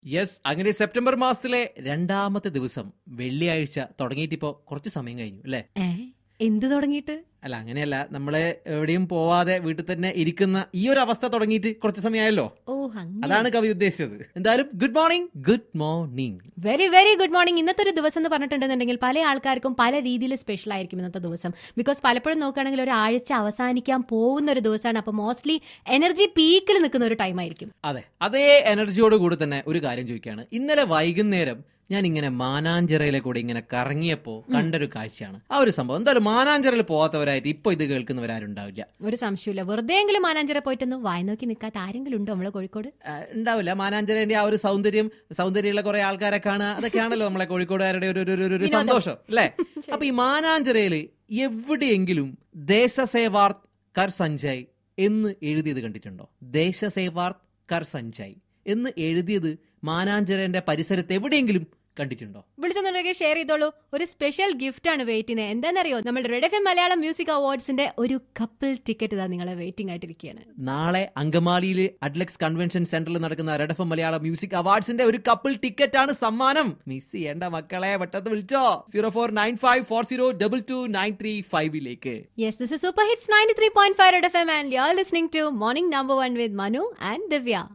Yes അങ്ങനെ September മാസത്തിലെ രണ്ടാമത്തെ ദിവസം വെള്ളിയാഴ്ച തുടങ്ങിയിട്ടിപ്പോ കുറച്ച് സമയം കഴിഞ്ഞു അല്ലേ ഏ എന്ത് തുടങ്ങിയിട്ട് അല്ല അങ്ങനെയല്ല നമ്മള് എവിടെയും പോവാതെ വീട്ടിൽ തന്നെ ഇരിക്കുന്ന ഈ ഒരു അവസ്ഥ തുടങ്ങിയിട്ട് കുറച്ച് സമയമായല്ലോ ഓ അങ്ങനെ അതാണ് കവി ഉദ്ദേശിച്ചത് എന്തായാലും good morning good morning very very good morning ഇന്നത്തെ ഒരു ദിവസം എന്ന് പറഞ്ഞിട്ടുണ്ടെന്നുണ്ടെങ്കിൽ പല ആൾക്കാർക്കും പല രീതിയിൽ സ്പെഷ്യൽ ആയിരിക്കും ഇന്നത്തെ ദിവസം ബിക്കോസ് പലപ്പോഴും നോക്കുകയാണെങ്കിൽ ഒരു ആഴ്ച അവസാനിക്കാൻ പോകുന്ന ഒരു ദിവസമാണ് അപ്പോൾ മോസ്റ്റ്ലി എനർജി പീക്കിൽ നിൽക്കുന്ന ഒരു ടൈം ആയിരിക്കും അതെ അതേ എനർജിയോട് കൂടി തന്നെ ഒരു കാര്യം ചോദിക്കുകയാണ് ഇന്നലെ വൈകുന്നേരം ഞാൻ ഇങ്ങനെ മാനാഞ്ചിറയിലെ കൂടെ ഇങ്ങനെ കറങ്ങിയപ്പോ കണ്ടൊരു കാഴ്ചയാണ് ആ ഒരു സംഭവം എന്തായാലും മാനാഞ്ചിറയിൽ പോകാത്തവരായിട്ട് ഇപ്പൊ ഇത് കേൾക്കുന്നവരാരുണ്ടാവില്ല ഒരു സംശയമില്ല വെറുതെ എങ്കിലും മാനാഞ്ചിറ പോയിട്ടൊന്ന് വായി നോക്കി നിൽക്കാത്ത ആരെങ്കിലും ഉണ്ടോ നമ്മളെ കോഴിക്കോട് ആ, ഉണ്ടാവില്ല മാനാഞ്ചിറേന്റെ ആ ഒരു സൗന്ദര്യം സൗന്ദര്യമുള്ള കുറെ ആൾക്കാരെ കാണുക അതൊക്കെയാണല്ലോ നമ്മളെ കോഴിക്കോടുകാരുടെ ഒരു ഒരു- ഒരു- ഒരു വിനോദം. സന്തോഷം അല്ലേ അപ്പൊ ഈ മാനാഞ്ചിറയില് എവിടെയെങ്കിലും ദേശസേവാർത്ത് കർ സഞ്ജയ് എന്ന് എഴുതിയത് കണ്ടിട്ടുണ്ടോ ദേശസേവാർത്ത് കർ സഞ്ജയ് എന്ന് എഴുതിയത് മാനാഞ്ചിറേന്റെ പരിസരത്ത് എവിടെയെങ്കിലും കണ്ടിട്ടുണ്ടോ വിളിച്ചെന്നുണ്ടെങ്കിൽ ഷെയർ ചെയ്തോളൂ ഒരു സ്പെഷ്യൽ ഗിഫ്റ്റ് ആണ് വെയിറ്റിന് എന്താണെന്നറിയോ നമ്മൾ red F M Malayalam music അവാർഡ്സിന്റെ ഒരു കപ്പിൾ ടിക്കറ്റ് ഇതാ നിങ്ങളെ വെയിറ്റിംഗ് ആയിട്ടിരിക്കുകയാണ് നാളെ അങ്കമാലിയിൽ അഡ്ലക്സ് കൺവെൻഷൻ സെന്ററിൽ നടക്കുന്ന റെഡ് എഫ് മലയാളം മ്യൂസിക് അവാർഡ്സിന്റെ ഒരു കപ്പിൾ ടിക്കറ്റ് ആണ് സമ്മാനം മിസ് ചെയ്യേണ്ട മക്കളെ പെട്ടെന്ന് വിളിച്ചോ zero four nine five four zero double two nine three ഫൈവിലേക്ക് Yes, this is Super Hits 93.5 Red FM and you're listening to Morning Number One with Manu and Divya.